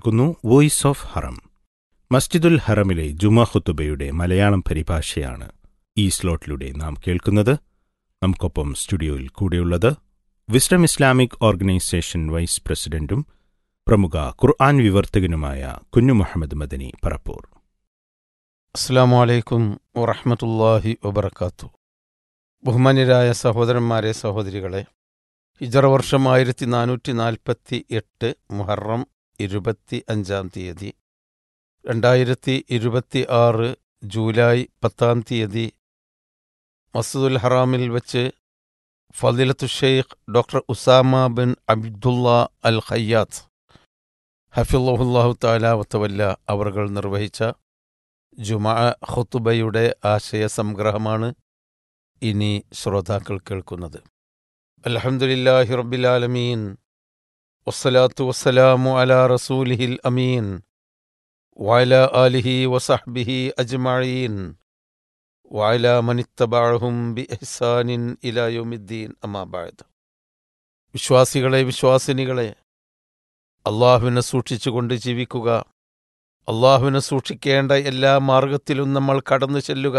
കേൾക്കുന്നു voice of ഹറം മസ്ജിദുൽ ഹറമിലെ ജുമാ ഖുത്തുബയുടെ മലയാളം പരിഭാഷയാണ് ഈ സ്ലോട്ടിലൂടെ നാം കേൾക്കുന്നത് നമുക്കൊപ്പം സ്റ്റുഡിയോയിൽ കൂടെയുള്ളത് വിസ്ഡം ഇസ്ലാമിക് ഓർഗനൈസേഷൻ വൈസ് പ്രസിഡന്റും പ്രമുഖ ഖുർആൻ വിവർത്തകനുമായ കുഞ്ഞു മുഹമ്മദ് മദനി പറപ്പൂർ അസ്സാം വലൈക്കും വറഹമത്തല്ലാഹി വബർക്കാത്തു ബഹുമാന്യരായ സഹോദരന്മാരെ സഹോദരികളെ ഹിജറ വർഷം ആയിരത്തി നാനൂറ്റി നാൽപ്പത്തി എട്ട് മുഹറം ഇരുപത്തി അഞ്ചാം തീയതി രണ്ടായിരത്തി ഇരുപത്തി ആറ് ജൂലൈ പത്താം തീയതി മസ്ജിദുൽ ഹറാമിൽ വെച്ച് ഫദിലത്തു ഷെയ്ഖ് doctor Usama bin Abdullah al Khayyat ഹഫിള്ളാഹു താല വത്തവല്ല അവർകൾ നിർവഹിച്ച ജുമാ ഖുത്തുബയുടെ ആശയ സംഗ്രഹമാണ് ഇനി ശ്രോതാക്കൾ കേൾക്കുന്നത് അൽഹംദുലില്ലാഹി റബ്ബിലാലമീൻ വസ്സലാത്തു വസ്സലാമു അലാ റസൂലിഹിൽ അമീൻ വഅല ആലിഹി വസഹ്ബിഹി അജ്മഈൻ വഅല മനിത്തബഅഹും ബി ഇഹ്സാനിൻ ഇലാ യൗമിദ്ദീൻ അമ്മാ ബഅദ് വിശ്വാസികളെ വിശ്വാസിനികളെ അള്ളാഹുവിനെ സൂക്ഷിച്ചുകൊണ്ട് ജീവിക്കുക അള്ളാഹുവിനെ സൂക്ഷിക്കേണ്ട എല്ലാ മാർഗത്തിലും നമ്മൾ കടന്നു ചെല്ലുക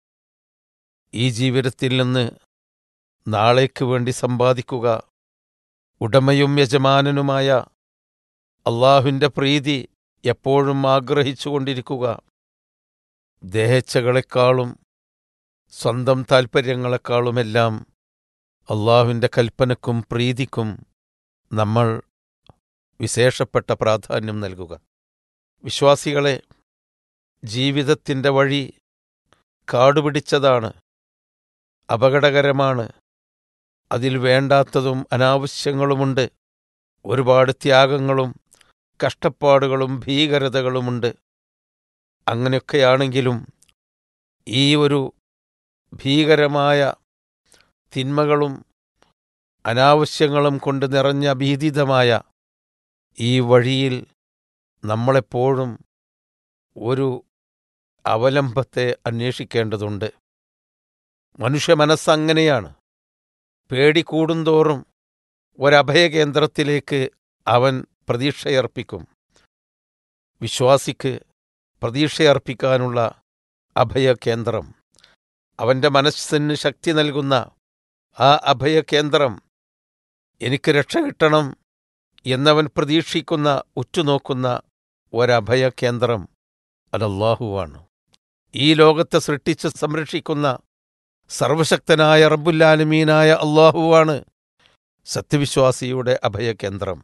ഈ ജീവിതത്തിൽ നിന്ന് നാളേക്ക് വേണ്ടി സമ്പാദിക്കുക ഉടമയും യജമാനനുമായ അള്ളാഹുവിൻ്റെ പ്രീതി എപ്പോഴും ആഗ്രഹിച്ചുകൊണ്ടിരിക്കുക ദേഹച്ചകളെക്കാളും സ്വന്തം താൽപ്പര്യങ്ങളെക്കാളുമെല്ലാം അള്ളാഹുവിൻ്റെ കൽപ്പനക്കും പ്രീതിക്കും നമ്മൾ വിശേഷപ്പെട്ട പ്രാധാന്യം നൽകുക വിശ്വാസികളെ ജീവിതത്തിൻ്റെ വഴി കാടുപിടിച്ചതാണ് അപകടകരമാണ് അതിൽ വേണ്ടാത്തതും അനാവശ്യങ്ങളുമുണ്ട് ഒരുപാട് ത്യാഗങ്ങളും കഷ്ടപ്പാടുകളും ഭീകരതകളുമുണ്ട് അങ്ങനെയൊക്കെയാണെങ്കിലും ഈ ഒരു ഭീകരമായ തിന്മകളും അനാവശ്യങ്ങളും കൊണ്ട് നിറഞ്ഞ ഭീതിതമായ ഈ വഴിയിൽ നമ്മളെപ്പോഴും ഒരു അവലംബത്തെ അന്വേഷിക്കേണ്ടതുണ്ട് മനുഷ്യ മനസ്സങ്ങനെയാണ് പേടി കൂടുന്തോറും ഒരഭയകേന്ദ്രത്തിലേക്ക് അവൻ പ്രതീക്ഷയർപ്പിക്കും വിശ്വാസിക്ക് പ്രതീക്ഷയർപ്പിക്കാനുള്ള അഭയകേന്ദ്രം അവൻ്റെ മനസ്സിന് ശക്തി നൽകുന്ന ആ അഭയകേന്ദ്രം എനിക്ക് രക്ഷ കിട്ടണം എന്നവൻ പ്രതീക്ഷിക്കുന്ന ഉറ്റുനോക്കുന്ന ഒരഭയകേന്ദ്രം അതല്ലാഹുവാണ് ഈ ലോകത്തെ സൃഷ്ടിച്ച് സംരക്ഷിക്കുന്ന സർവശക്തനായ റബ്ബുല്ലാലുമീനായ അള്ളാഹുവാണ് സത്യവിശ്വാസിയുടെ അഭയകേന്ദ്രം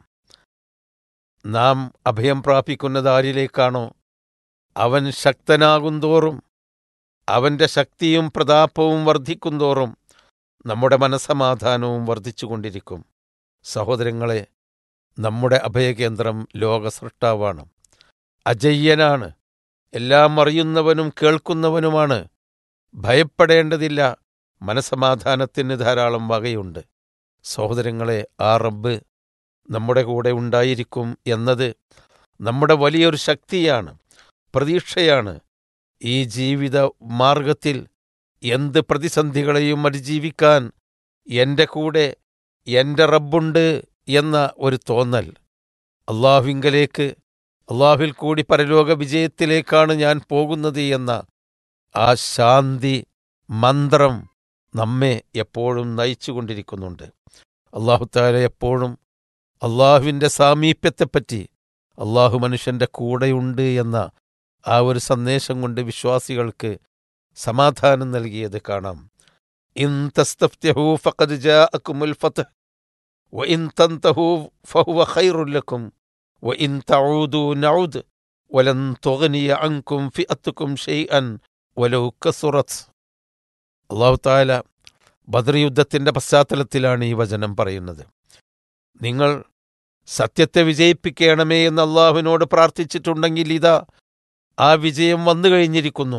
നാം അഭയം പ്രാപിക്കുന്നത് ആരിലേക്കാണോ അവൻ ശക്തനാകുന്തോറും അവന്റെ ശക്തിയും പ്രതാപവും വർദ്ധിക്കുന്തോറും നമ്മുടെ മനസമാധാനവും വർദ്ധിച്ചുകൊണ്ടിരിക്കും സഹോദരങ്ങളെ നമ്മുടെ അഭയകേന്ദ്രം ലോകസൃഷ്ടാവാണ് അജയ്യനാണ് എല്ലാം അറിയുന്നവനും കേൾക്കുന്നവനുമാണ് ഭയപ്പെടേണ്ടതില്ല മനസമാധാനത്തിന് ധാരാളം വകയുണ്ട് സഹോദരങ്ങളെ ആ റബ്ബ് നമ്മുടെ കൂടെ ഉണ്ടായിരിക്കും എന്നത് നമ്മുടെ വലിയൊരു ശക്തിയാണ് പ്രതീക്ഷയാണ് ഈ ജീവിത മാർഗത്തിൽ എന്ത് പ്രതിസന്ധികളെയും അതിജീവിക്കാൻ എൻ്റെ കൂടെ എൻ്റെ റബ്ബുണ്ട് എന്ന ഒരു തോന്നൽ അള്ളാഹുവിങ്കലേക്ക് അള്ളാഹുവിൽ കൂടി പരലോക വിജയത്തിലേക്കാണ് ഞാൻ പോകുന്നത് എന്ന ആ ശാന്തി മന്ത്രം നമ്മെ എപ്പോഴും നയിച്ചുകൊണ്ടിരിക്കുന്നുണ്ട് അള്ളാഹുത്താല എപ്പോഴും അള്ളാഹുവിൻ്റെ സാമീപ്യത്തെപ്പറ്റി അള്ളാഹു മനുഷ്യൻ്റെ കൂടെയുണ്ട് എന്ന ആ ഒരു സന്ദേശം കൊണ്ട് വിശ്വാസികൾക്ക് സമാധാനം നൽകിയത് കാണാം ഇൻ തസ്തഫ്തഹു ഫഖദ് ജാഅക്കുമുൽ ഫത്ഹ് വഇൻ തൻതഹു ഫഹുവ ഖൈറുൽ ലക്കും വഇൻ തഊദു നഊദ് വലൻ തുഗ്നിയ അൻകും ഫിഅത്തുക്കും ഷൈഅൻ വലൗ കസുറത്ത് അള്ളാഹു താല ബദർ യുദ്ധത്തിന്റെ പശ്ചാത്തലത്തിലാണ് ഈ വചനം പറയുന്നത് നിങ്ങൾ സത്യത്തെ വിജയിപ്പിക്കണമേ എന്ന് അള്ളാഹുവിനോട് പ്രാർത്ഥിച്ചിട്ടുണ്ടെങ്കിൽ ഇതാ ആ വിജയം വന്നു കഴിഞ്ഞിരിക്കുന്നു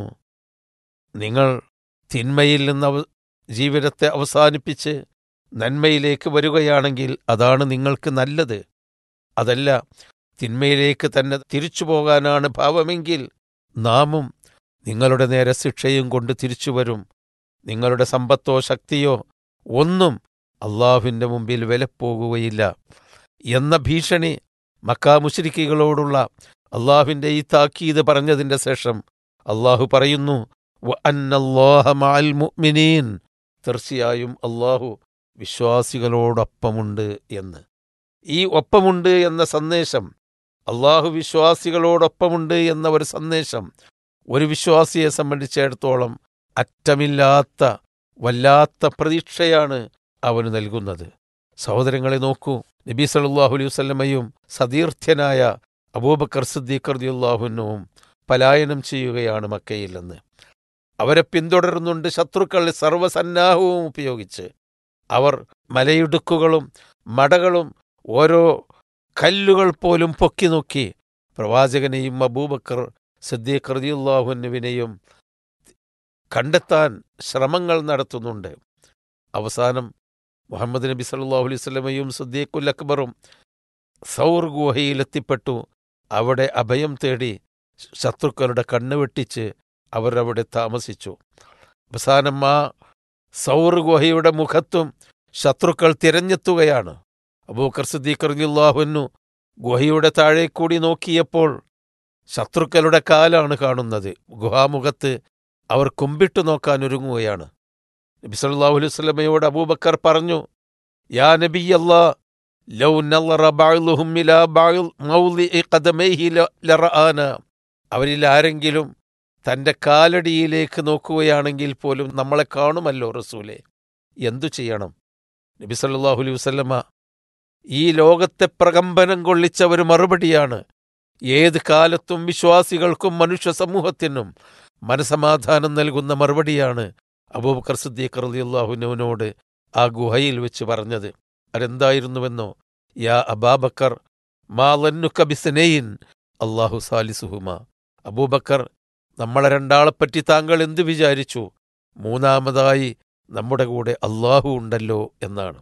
നിങ്ങൾ തിന്മയിൽ നിന്ന് അവ ജീവിതത്തെ അവസാനിപ്പിച്ച് നന്മയിലേക്ക് വരികയാണെങ്കിൽ അതാണ് നിങ്ങൾക്ക് നല്ലത് അതല്ല തിന്മയിലേക്ക് തന്നെ തിരിച്ചു പോകാനാണ് ഭാവമെങ്കിൽ നാമും നിങ്ങളുടെ നേരെ ശിക്ഷയും കൊണ്ട് തിരിച്ചു വരും നിങ്ങളുടെ സമ്പത്തോ ശക്തിയോ ഒന്നും അള്ളാഹുവിൻ്റെ മുമ്പിൽ വിലപ്പോകുകയില്ല എന്ന ഭീഷണി മക്കാ മുശ്രിക്കുകളോടുള്ള അള്ളാഹുവിൻ്റെ ഈ താക്കീത് പറഞ്ഞതിൻ്റെ ശേഷം അള്ളാഹു പറയുന്നു "വ അന്നല്ലാഹ മഅൽ മുഅ്മിനീൻ തീർച്ചയായും അള്ളാഹു വിശ്വാസികളോടൊപ്പമുണ്ട് എന്ന് ഈ ഒപ്പമുണ്ട് എന്ന സന്ദേശം അള്ളാഹു വിശ്വാസികളോടൊപ്പമുണ്ട് എന്ന ഒരു സന്ദേശം ഒരു വിശ്വാസിയെ സംബന്ധിച്ചിടത്തോളം അറ്റമില്ലാത്ത വല്ലാത്ത പ്രതീക്ഷയാണ് അവന് നൽകുന്നത് സഹോദരങ്ങളെ നോക്കൂ നബി സല്ലല്ലാഹു അലൈഹി വസല്ലമയും സതീർത്ഥ്യനായ അബൂബക്കർ സിദ്ദീഖ് റളിയല്ലാഹുവിനും പലായനം ചെയ്യുകയാണ് മക്കയിൽ നിന്ന് അവരെ പിന്തുടരുന്നുണ്ട് ശത്രുക്കൾ സർവ്വസന്നാഹവും ഉപയോഗിച്ച് അവർ മലയിടുക്കുകളും മടകളും ഓരോ കല്ലുകൾ പോലും പൊക്കി നോക്കി പ്രവാചകനെയും അബൂബക്കർ സിദ്ദീഖ് റളിയല്ലാഹുവിനെയും കണ്ടെത്താൻ ശ്രമങ്ങൾ നടത്തുന്നുണ്ട് അവസാനം മുഹമ്മദ് നബി സല്ലല്ലാഹു അലൈഹി വസല്ലമയും സിദ്ദീഖുൽ അക്ബറും സൗർ ഗുഹയിലെത്തിപ്പെട്ടു അവിടെ അഭയം തേടി ശത്രുക്കളുടെ കണ്ണ് വെട്ടിച്ച് അവർ അവിടെ താമസിച്ചു അവസാനം ആ സൗർ ഗുഹയുടെ മുഖത്തും ശത്രുക്കൾ തിരഞ്ഞെത്തുകയാണ് അബൂക്കർ സിദ്ദീഖ് റളിയല്ലാഹുവിനു ഗുഹയുടെ താഴെ കൂടി നോക്കിയപ്പോൾ ശത്രുക്കളുടെ കാലാണ് കാണുന്നത് ഗുഹാമുഖത്ത് അവർ കുമ്പിട്ടു നോക്കാൻ ഒരുങ്ങുകയാണ് നബി സല്ലല്ലാഹു അലൈഹി വസല്ലമയോട് അബൂബക്കർ പറഞ്ഞു യാ നബി അല്ലാ ലൗ നളറ ബഅ്ലുഹും ഇലാ ബഅ്ൽ മൗളിഇ ഖദമൈഹി ല- ലറആന അവരിൽ ആരെങ്കിലും തന്റെ കാലടിയിലേക്ക് നോക്കുകയാണെങ്കിൽ പോലും നമ്മളെ കാണുമല്ലോ റസൂലെ എന്തു ചെയ്യണം നബി സല്ലല്ലാഹു അലൈഹി വസല്ലമ ഈ ലോകത്തെ പ്രകമ്പനം കൊള്ളിച്ച ഒരു മറുപടിയാണ് ഏത് കാലത്തും വിശ്വാസികൾക്കും മനുഷ്യ സമൂഹത്തിനും മനസമാധാനം നൽകുന്ന മറുപടിയാണ് അബൂബക്കർ സിദ്ദീഖ് റളിയല്ലാഹുവിനോട് ആ ഗുഹയിൽ വെച്ച് പറഞ്ഞത് അതെന്തായിരുന്നുവെന്നോ യാ അബാബക്കർ മാ ലന്നുക ബിസ്നൈൻ അല്ലാഹു സാലിസുഹുമ അബൂബക്കർ നമ്മളെ രണ്ടാളെപ്പറ്റി താങ്കൾ എന്തു വിചാരിച്ചു മൂന്നാമതായി നമ്മുടെ കൂടെ അള്ളാഹു ഉണ്ടല്ലോ എന്നാണ്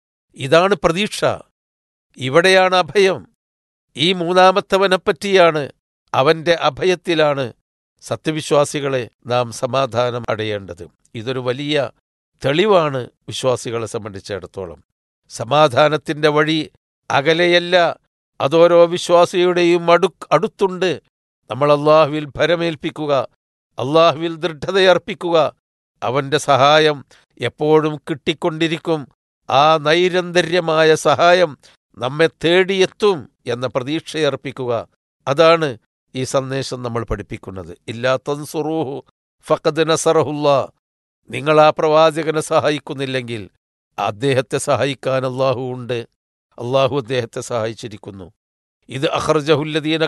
ഇതാണ് പ്രതീക്ഷ ഇവിടെയാണ് അഭയം ഈ മൂന്നാമത്തവനെപ്പറ്റിയാണ് അവന്റെ അഭയത്തിലാണ് സത്യവിശ്വാസികളെ നാം സമാധാനം അടയേണ്ടത് ഇതൊരു വലിയ തെളിവാണ് വിശ്വാസികളെ സംബന്ധിച്ചിടത്തോളം സമാധാനത്തിന്റെ വഴി അകലെയല്ല അതോരോ വിശ്വാസിയുടെയും അടു അടുത്തുണ്ട് നമ്മൾ അള്ളാഹുവിൽ ഭരമേൽപ്പിക്കുക അള്ളാഹുവിൽ ദൃഢതയർപ്പിക്കുക അവന്റെ സഹായം എപ്പോഴും കിട്ടിക്കൊണ്ടിരിക്കും ആ നൈരന്തര്യമായ സഹായം നമ്മെ തേടിയെത്തും എന്ന പ്രതീക്ഷയർപ്പിക്കുക അതാണ് ഈ സന്ദേശം നമ്മൾ പഠിപ്പിക്കുന്നത് ഇല്ലാ തൻസുറൂഹു ഫഖദ് നസറഹുല്ല നിങ്ങൾ ആ പ്രവാചകനെ സഹായിക്കുന്നില്ലെങ്കിൽ അദ്ദേഹത്തെ സഹായിക്കാൻ അള്ളാഹു ഉണ്ട് അള്ളാഹു അദ്ദേഹത്തെ സഹായിച്ചിരിക്കുന്നു ഇത് അഖർജഹുല്ലദീന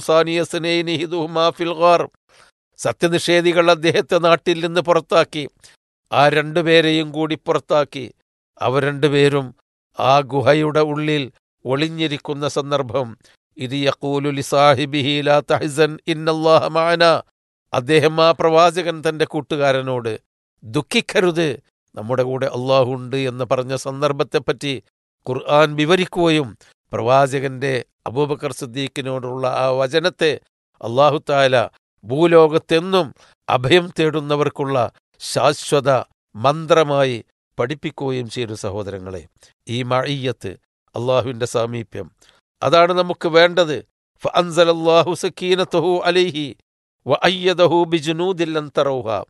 കഫറൂസാനിയസ്നേഹിദുഹുമാ ഫിൽ ഗാർ സത്യനിഷേധികൾ അദ്ദേഹത്തെ നാട്ടിൽ നിന്ന് പുറത്താക്കി ആ രണ്ടുപേരെയും കൂടി പുറത്താക്കി അവർ രണ്ടുപേരും ആ ഗുഹയുടെ ഉള്ളിൽ ഒളിഞ്ഞിരിക്കുന്ന സന്ദർഭം ഇത് യഖൂലു ലിസാഹിബിഹി ലാ തഹ്സൻ ഇന്നല്ലാഹ മഅന അദ്ദേഹം ആ പ്രവാചകൻ തന്റെ കൂട്ടുകാരനോട് ദുഃഖിക്കരുത് നമ്മുടെ കൂടെ അള്ളാഹു ഉണ്ട് എന്ന് പറഞ്ഞ സന്ദർഭത്തെപ്പറ്റി ഖുർആൻ വിവരിക്കുകയും പ്രവാചകന്റെ അബൂബക്കർ സിദ്ദീഖിനോടുള്ള ആ വചനത്തെ അള്ളാഹു താല ഭൂലോകത്തെന്നും അഭയം തേടുന്നവർക്കുള്ള ശാശ്വത മന്ത്രമായി പഠിപ്പിക്കുകയും ചെയ്തു സഹോദരങ്ങളെ ഈ മഴയ്യത്ത് അള്ളാഹുവിന്റെ സാമീപ്യം അതാണ് നമുക്ക് വേണ്ടത് ഫഅൻസലല്ലാഹു സക്കീനത്തഹു അലൈഹി വഅയ്യദഹു ബിജുനൂദിൻ ലൻ തറൗഹ